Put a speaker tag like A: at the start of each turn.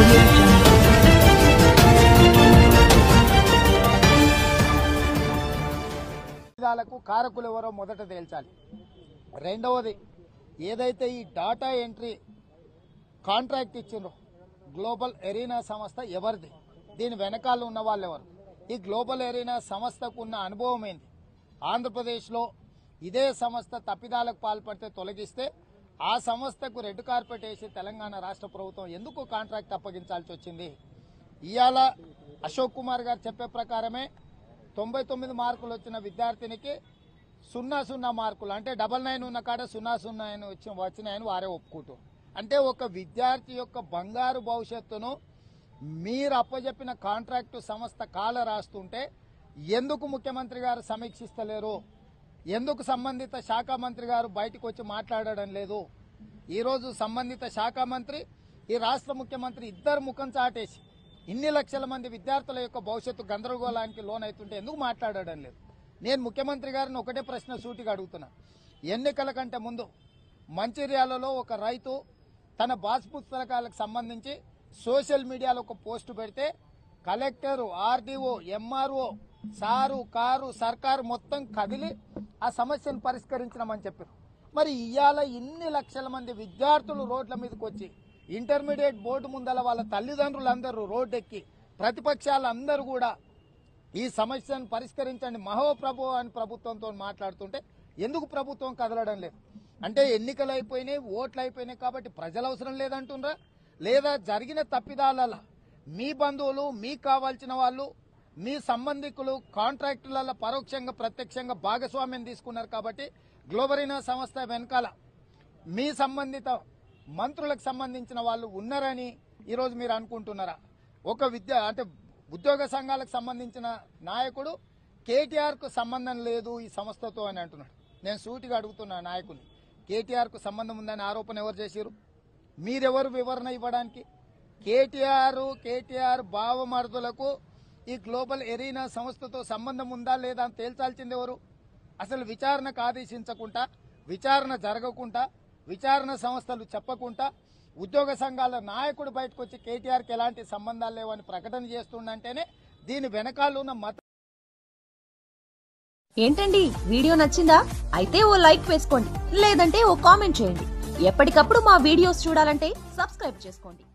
A: audio jungle.
B: విధాలకు కారకులు ఎవరో మొదట తేల్చాలి రెండవది ఏదైతే ఈ డాటా ఎంట్రీ కాంట్రాక్ట్ ఇచ్చిండ్రో గ్లోబల్ ఎరీనా సంస్థ ఎవరిది దీని వెనకాల ఉన్న వాళ్ళు ఎవరు ఈ గ్లోబల్ ఎరీనా సంస్థకు ఉన్న అనుభవం ఏంది ఆంధ్రప్రదేశ్లో ఇదే సంస్థ తప్పిదాలకు పాల్పడితే తొలగిస్తే ఆ సంస్థకు రెడ్ కార్పెట్ వేసి తెలంగాణ రాష్ట్ర ప్రభుత్వం ఎందుకు కాంట్రాక్ట్ అప్పగించాల్సి వచ్చింది ఇవాళ అశోక్ కుమార్ గారు చెప్పే ప్రకారమే తొంభై తొమ్మిది మార్కులు వచ్చిన విద్యార్థినికి సున్నా సున్నా మార్కులు అంటే డబల్ నైన్ ఉన్న కాడ సున్నా సున్నా అని వచ్చి వచ్చినాయని వారే ఒప్పుకుంటూ అంటే ఒక విద్యార్థి యొక్క బంగారు భవిష్యత్తును మీరు అప్పజెప్పిన కాంట్రాక్టు సంస్థ కాల రాస్తుంటే ఎందుకు ముఖ్యమంత్రి గారు సమీక్షిస్తలేరు ఎందుకు సంబంధిత శాఖ మంత్రి గారు బయటకు వచ్చి మాట్లాడడం లేదు ఈరోజు సంబంధిత శాఖ మంత్రి ఈ రాష్ట్ర ముఖ్యమంత్రి ఇద్దరు ముఖం చాటేసి ఇన్ని లక్షల మంది విద్యార్థుల యొక్క భవిష్యత్తు గందరగోళానికి లోనవుతుంటే ఎందుకు మాట్లాడడం లేదు నేను ముఖ్యమంత్రి గారిని ఒకటే ప్రశ్న సూటిగా అడుగుతున్నా ఎన్నికల కంటే ముందు మంచిర్యాలలో ఒక రైతు తన బాస్ పుస్తకాలకు సంబంధించి సోషల్ మీడియాలో ఒక పోస్ట్ పెడితే collector RDO MRO sir car సర్కారు మొత్తం కదిలి ఆ సమస్యను పరిష్కరించినామని చెప్పారు మరి ఇవాళ ఇన్ని లక్షల మంది విద్యార్థులు రోడ్ల మీదకి వచ్చి ఇంటర్మీడియట్ బోర్డు ముందల వాళ్ళ తల్లిదండ్రులందరూ రోడ్డెక్కి ప్రతిపక్షాలందరూ కూడా ఈ సమస్యను పరిష్కరించండి మహోప్రభు అని ప్రభుత్వంతో మాట్లాడుతుంటే ఎందుకు ప్రభుత్వం కదలడం లేదు అంటే ఎన్నికలు అయిపోయినాయి ఓట్లు అయిపోయినాయి కాబట్టి ప్రజల అవసరం లేదంటుండ్రా లేదా జరిగిన తప్పిదాల మీ బంధువులు మీకు కావాల్సిన వాళ్ళు మీ సంబంధికులు కాంట్రాక్టులలో పరోక్షంగా ప్రత్యక్షంగా భాగస్వామ్యం తీసుకున్నారు కాబట్టి గ్లోబరీనా సంస్థ వెనకాల మీ సంబంధిత మంత్రులకు సంబంధించిన వాళ్ళు ఉన్నారని ఈరోజు మీరు అనుకుంటున్నారా ఒక విద్య అంటే ఉద్యోగ సంఘాలకు సంబంధించిన నాయకుడు కేటీఆర్కు సంబంధం లేదు ఈ సంస్థతో అని అంటున్నాడు నేను సూటిగా అడుగుతున్నా నాయకుని కేటీఆర్కు సంబంధం ఉందని ఆరోపణ ఎవరు చేశారు మీరెవరు వివరణ ఇవ్వడానికి కేటీఆర్ కేటీఆర్ భావమర్దులకు ఈ గ్లోబల్ ఎరీనా సంస్థతో సంబంధం ఉందా లేదా అని తేల్చాల్సింది ఎవరు అసలు విచారణకు ఆదేశించకుండా విచారణ జరగకుండా విచారణ సంస్థలు చెప్పకుండా ఉద్యోగ సంఘాల నాయకుడు బయటకు వచ్చి కేటీఆర్కి ఎలాంటి సంబంధాలు లేవని ప్రకటన చేస్తుండంటేనే దీని వెనకాల ఉన్న మత
C: ఏంటండి వీడియో నచ్చిందా అయితే ఓ లైక్ వేసుకోండి లేదంటే ఓ కామెంట్ చేయండి ఎప్పటికప్పుడు మా వీడియోస్ చూడాలంటే సబ్స్క్రైబ్ చేసుకోండి